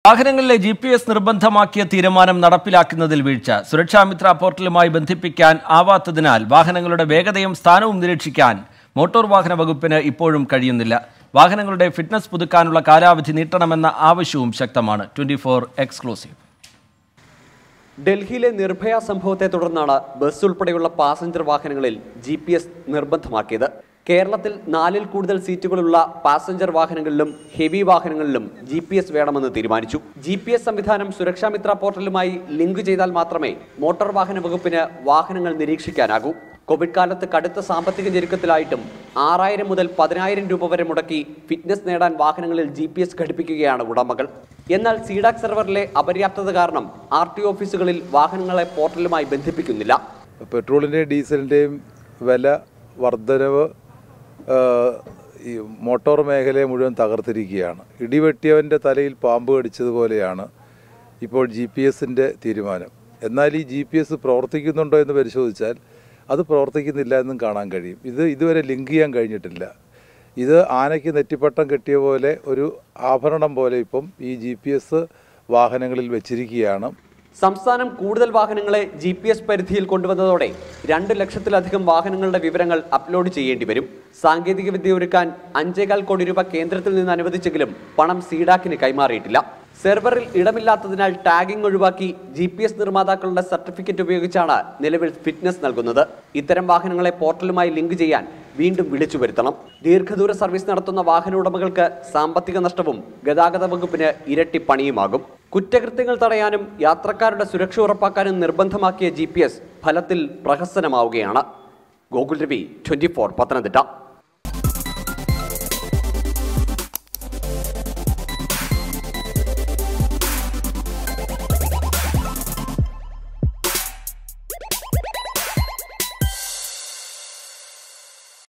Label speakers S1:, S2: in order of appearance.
S1: വാഹനങ്ങളിലെ G P S നിർബന്ധമാക്കിയ തീരുമാനം നടപ്പിലാക്കുന്നതിൽ വീഴ്ച സുരക്ഷാമിത്ര പോർട്ടലുമായി ബന്ധിപ്പിക്കാൻ ആവാത്തതിനാൽ വാഹനങ്ങളുടെ വേഗതയും സ്ഥാനവും നിരീക്ഷിക്കാൻ മോട്ടോർ വാഹന വകുപ്പിന് ഇപ്പോഴും കഴിയുന്നില്ല വാഹനങ്ങളുടെ ഫിറ്റ്നസ് പുതുക്കാനുള്ള കാലാവധി നീട്ടണമെന്ന ആവശ്യവും ശക്തമാണ് ട്വന്റി ഫോർ എക്സ്ക്ലൂസീവ്
S2: ഡൽഹിയിലെ നിർഭയ സംഭവത്തെ തുടർന്നാണ് ബസ് ഉൾപ്പെടെയുള്ള പാസഞ്ചർ വാഹനങ്ങളിൽ ജി പി എസ് നിർബന്ധമാക്കിയത് കേരളത്തിൽ നാലിൽ കൂടുതൽ സീറ്റുകളുള്ള പാസഞ്ചർ വാഹനങ്ങളിലും ഹെവി വാഹനങ്ങളിലും ജി പി എസ് വേണമെന്ന് തീരുമാനിച്ചു ജി പി എസ് സംവിധാനം സുരക്ഷാമിത്ര പോർട്ടലുമായി ലിങ്ക് ചെയ്താൽ മാത്രമേ മോട്ടോർ വാഹന വകുപ്പിന് വാഹനങ്ങൾ നിരീക്ഷിക്കാനാകൂ കോവിഡ് കാലത്ത് കടുത്ത സാമ്പത്തിക ഞെരുക്കത്തിലായിട്ടും ആറായിരം മുതൽ പതിനായിരം രൂപ വരെ മുടക്കി ഫിറ്റ്നസ് നേടാൻ വാഹനങ്ങളിൽ ജി പി എസ് ഘടിപ്പിക്കുകയാണ് ഉടമകൾ എന്നാൽ സീഡാക് സെർവറിലെ അപര്യാപ്തത കാരണം ആർ ടി ഓഫീസുകളിൽ വാഹനങ്ങളെ പോർട്ടലുമായി ബന്ധിപ്പിക്കുന്നില്ല
S3: പെട്രോളിൻ്റെയും ഡീസലിൻ്റെയും വില വർധനവ് ആ, ഈ മോട്ടോർ മേഖലയെ മുഴുവൻ തകർത്തിരിക്കുകയാണ് ഇടിവെട്ടിയവൻ്റെ തലയിൽ പാമ്പ് കടിച്ചതുപോലെയാണ് ഇപ്പോൾ ജി പി എസിൻ്റെ തീരുമാനം എന്നാൽ ഈ ജി പി എസ് പ്രവർത്തിക്കുന്നുണ്ടോ എന്ന് പരിശോധിച്ചാൽ അത് പ്രവർത്തിക്കുന്നില്ല എന്നും കാണാൻ കഴിയും ഇത് ഇതുവരെ ലിങ്ക് ചെയ്യാൻ കഴിഞ്ഞിട്ടില്ല ഇത് ആനയ്ക്ക് നെറ്റിപ്പട്ടം കെട്ടിയ പോലെ ഒരു ആഭരണം പോലെ ഇപ്പം ഈ ജി പി എസ് വാഹനങ്ങളിൽ വെച്ചിരിക്കുകയാണ്
S2: സംസ്ഥാനം കൂടുതൽ വാഹനങ്ങളെ ജി പി എസ് പരിധിയിൽ കൊണ്ടുവന്നതോടെ രണ്ട് ലക്ഷത്തിലധികം വാഹനങ്ങളുടെ വിവരങ്ങൾ അപ്ലോഡ് ചെയ്യേണ്ടി വരും സാങ്കേതിക വിദ്യ ഒരുക്കാൻ അഞ്ചേകാൽ കോടി രൂപ കേന്ദ്രത്തിൽ നിന്ന് അനുവദിച്ചെങ്കിലും പണം സീഡാക്കിന് കൈമാറിയിട്ടില്ല സെർവറിൽ ഇടമില്ലാത്തതിനാൽ ടാഗിംഗ് ഒഴിവാക്കി ജി പി എസ് നിർമ്മാതാക്കളുടെ സർട്ടിഫിക്കറ്റ് ഉപയോഗിച്ചാണ് നിലവിൽ ഫിറ്റ്നസ് നൽകുന്നത് ഇത്തരം വാഹനങ്ങളെ പോർട്ടലുമായി ലിങ്ക് ചെയ്യാൻ വീണ്ടും വിളിച്ചു വരുത്തണം ദീർഘദൂര സർവീസ് നടത്തുന്ന വാഹന ഉടമകൾക്ക് സാമ്പത്തിക നഷ്ടവും ഗതാഗത വകുപ്പിന് ഇരട്ടി പണിയുമാകും കുറ്റകൃത്യങ്ങൾ തടയാനും യാത്രക്കാരുടെ സുരക്ഷ ഉറപ്പാക്കാനും നിർബന്ധമാക്കിയ ജി ഫലത്തിൽ പ്രഹസനമാവുകയാണ് ഗോകുൽ രവി ട്വന്റി പത്തനംതിട്ട